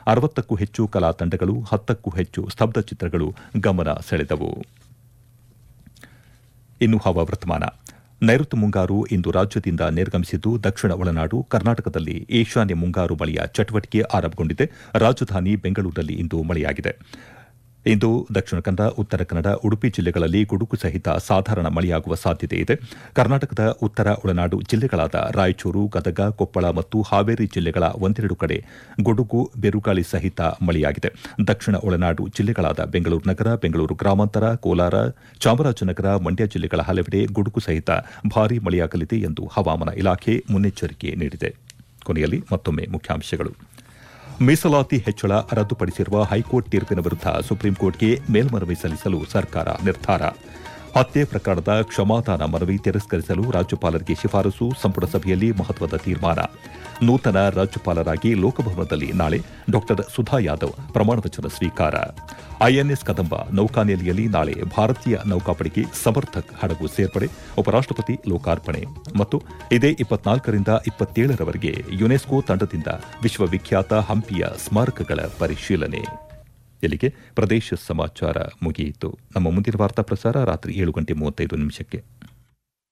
ಅರವತ್ತಕ್ಕೂ ಹೆಚ್ಚು ಕಲಾ ತಂಡಗಳು ಹತ್ತಕ್ಕೂ ಹೆಚ್ಚು ಸ್ತಬ್ಧ ಚಿತ್ರಗಳು ಗಮನ ಸೆಳೆದವು ಇನ್ನು ಹವಾವರ್ತಮಾನ ನೈಋತ್ಯ ಮುಂಗಾರು ಇಂದು ರಾಜ್ಯದಿಂದ ನಿರ್ಗಮಿಸಿದ್ದು ದಕ್ಷಿಣ ಒಳನಾಡು ಕರ್ನಾಟಕದಲ್ಲಿ ಈಶಾನ್ಯ ಮುಂಗಾರು ಮಳೆಯ ಚಟುವಟಿಕೆ ಆರಂಭಗೊಂಡಿದೆ ರಾಜಧಾನಿ ಬೆಂಗಳೂರಿನಲ್ಲಿ ಇಂದು ಮಳೆಯಾಗಿದೆ ಇಂದು ದಕ್ಷಿಣ ಕನ್ನಡ ಉತ್ತರ ಕನ್ನಡ ಉಡುಪಿ ಜಿಲ್ಲೆಗಳಲ್ಲಿ ಗುಡುಗು ಸಹಿತ ಸಾಧಾರಣ ಮಳೆಯಾಗುವ ಸಾಧ್ಯತೆ ಇದೆ ಕರ್ನಾಟಕದ ಉತ್ತರ ಒಳನಾಡು ಜಿಲ್ಲೆಗಳಾದ ರಾಯಚೂರು ಗದಗ ಕೊಪ್ಪಳ ಮತ್ತು ಹಾವೇರಿ ಜಿಲ್ಲೆಗಳ ಒಂದೆರಡು ಕಡೆ ಗುಡುಗು ಬಿರುಗಾಳಿ ಸಹಿತ ಮಳೆಯಾಗಿದೆ ದಕ್ಷಿಣ ಒಳನಾಡು ಜಿಲ್ಲೆಗಳಾದ ಬೆಂಗಳೂರು ನಗರ ಬೆಂಗಳೂರು ಗ್ರಾಮಾಂತರ ಕೋಲಾರ ಚಾಮರಾಜನಗರ ಮಂಡ್ಯ ಜಿಲ್ಲೆಗಳ ಹಲವೆಡೆ ಗುಡುಗು ಸಹಿತ ಭಾರೀ ಮಳೆಯಾಗಲಿದೆ ಎಂದು ಹವಾಮಾನ ಇಲಾಖೆ ಮುನ್ನೆಚ್ಚರಿಕೆ ನೀಡಿದೆ ಕೊನೆಯಲ್ಲಿ ಮತ್ತೊಮ್ಮೆ ಮುಖ್ಯಾಂಶಗಳು ಮೀಸಲಾತಿ ಹೆಚ್ಚಳ ರದ್ದುಪಡಿಸಿರುವ ಹೈಕೋರ್ಟ್ ತೀರ್ಪಿನ ವಿರುದ್ಧ ಸುಪ್ರೀಂಕೋರ್ಟ್ಗೆ ಮೇಲ್ಮನವಿ ಸಲ್ಲಿಸಲು ಸರ್ಕಾರ ನಿರ್ಧಾರ ಹತ್ಯೆ ಪ್ರಕರಣದ ಕ್ಷಮಾದಾನ ಮನವಿ ತಿರಸ್ಕರಿಸಲು ರಾಜ್ಯಪಾಲರಿಗೆ ಶಿಫಾರಸು ಸಂಪುಟ ಸಭೆಯಲ್ಲಿ ಮಹತ್ವದ ತೀರ್ಮಾನ ನೂತನ ರಾಜ್ಯಪಾಲರಾಗಿ ಲೋಕಭವನದಲ್ಲಿ ನಾಳೆ ಡಾ ಸುಧಾ ಯಾದವ್ ಪ್ರಮಾಣವಚನ ಸ್ವೀಕಾರ ಐಎನ್ಎಸ್ ಕದಂಬ ನೌಕಾನೆಲೆಯಲ್ಲಿ ನಾಳೆ ಭಾರತೀಯ ನೌಕಾಪಡೆಗೆ ಸಮರ್ಥಕ್ ಹಡಗು ಸೇರ್ಪಡೆ ಉಪರಾಷ್ಟಪತಿ ಲೋಕಾರ್ಪಣೆ ಮತ್ತು ಇದೇ ಇಪ್ಪತ್ನಾಲ್ಕರಿಂದ ಇಪ್ಪತ್ತೇಳರವರೆಗೆ ಯುನೆಸ್ಕೋ ತಂಡದಿಂದ ವಿಶ್ವವಿಖ್ಯಾತ ಹಂಪಿಯ ಸ್ಮಾರಕಗಳ ಪರಿಶೀಲನೆ ಇಲ್ಲಿಗೆ ಪ್ರದೇಶ ಸಮಾಚಾರ ಮುಗಿಯಿತು ನಮ್ಮ ಮುಂದಿನ ವಾರ್ತಾ ಪ್ರಸಾರ ರಾತ್ರಿ ಏಳು ಗಂಟೆ ಮೂವತ್ತೈದು ನಿಮಿಷಕ್ಕೆ